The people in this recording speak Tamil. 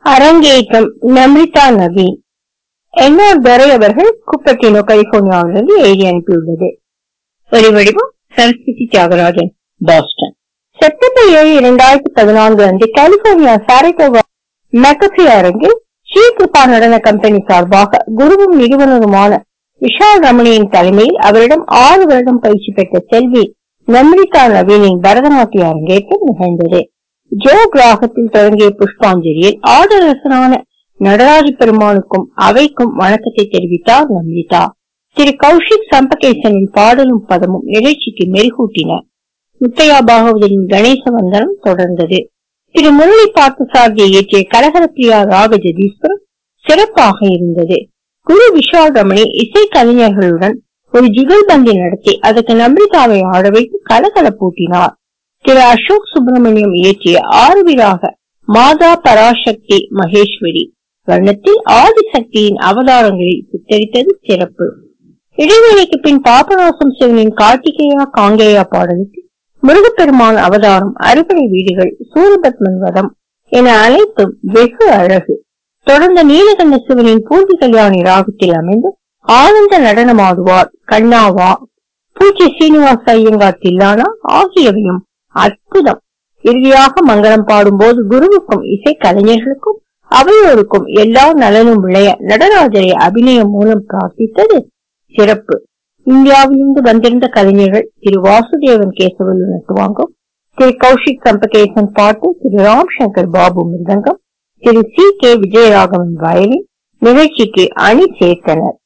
அரங்கேற்றம் நம்ரிதா நவீன் என்ஆர் துரை அவர்கள் குப்பட்டினோ கலிபோர்னியாவிலிருந்து எழுதி அனுப்பியுள்ளது ஒலிவடிவம் சரஸ்வதி தியாகராஜன் பாஸ்டன் செப்டம்பர் ஏழு இரண்டாயிரத்தி பதினான்கு அன்று கலிபோர்னியா சாரட்டோகா மெக்கஃபி அரங்கில் ஸ்ரீ கிருபா நடன கம்பெனி சார்பாக குருவும் நிறுவனருமான விஷால் ரமணியின் தலைமையில் அவரிடம் ஆறு வருடம் பயிற்சி பெற்ற செல்வி நம்ரிதா நவீனின் பரதநாட்டிய அரங்கேற்றம் நிகழ்ந்தது ஜோ கிராகத்தில் தொடங்கிய புஷ்பாஞ்சலியில் ஆடரசனான நடராஜ பெருமானுக்கும் அவைக்கும் வணக்கத்தை தெரிவித்தார் நம்ரிதா திரு கௌஷிக் சம்பகேசனின் பாடலும் பதமும் நிகழ்ச்சிக்கு மெருகூட்டின முத்தையா பாகவதரின் கணேச வந்தனம் தொடர்ந்தது திரு முரளி பார்த்தசாரதியை இயற்றிய கலகரப்பிரியா ராக ஜதீஸ்வரம் சிறப்பாக இருந்தது குரு விஷால் ரமணி இசை கலைஞர்களுடன் ஒரு ஜுகல்பந்தி நடத்தி அதற்கு நம்ரிதாவை ஆட வைத்து கலகலப்பூட்டினார் திரு அசோக் சுப்பிரமணியம் இயற்றிய ஆறுவிராக மாதா பராசக்தி மகேஸ்வரி வர்ணத்தில் ஆதிசக்தியின் அவதாரங்களை சித்தரித்தது சிறப்பு இடைவேளைக்கு பின் பாபநாசம் சிவனின் கார்த்திகேயா காங்கேயா பாடலுக்கு முருகப்பெருமான் அவதாரம் அறுபடை வீடுகள் சூரபத்மன் வதம் என அனைத்தும் வெகு அழகு தொடர்ந்த நீலகண்ட சிவனின் பூர்த்தி கல்யாணி ராகத்தில் அமைந்து ஆனந்த நடனமாடுவார் கண்ணாவா பூச்சி சீனிவாச ஐயங்கார் தில்லானா ஆகியவையும் அற்புதம் இறுதியாக மங்களம் பாடும்போது குருவுக்கும் இசை கலைஞர்களுக்கும் அவையோருக்கும் எல்லா நலனும் விளைய நடராஜரை அபிநயம் மூலம் பிரார்த்தித்தது சிறப்பு இந்தியாவிலிருந்து வந்திருந்த கலைஞர்கள் திரு வாசுதேவன் கேசவலு நட்டுவாங்கம் திரு கௌஷிக் சம்பகேசன் பாட்டு Thiru Ram Shankar Babu mridangam Thiru C K Vijayaraghavan violin நிகழ்ச்சிக்கு அணி சேர்த்தனர்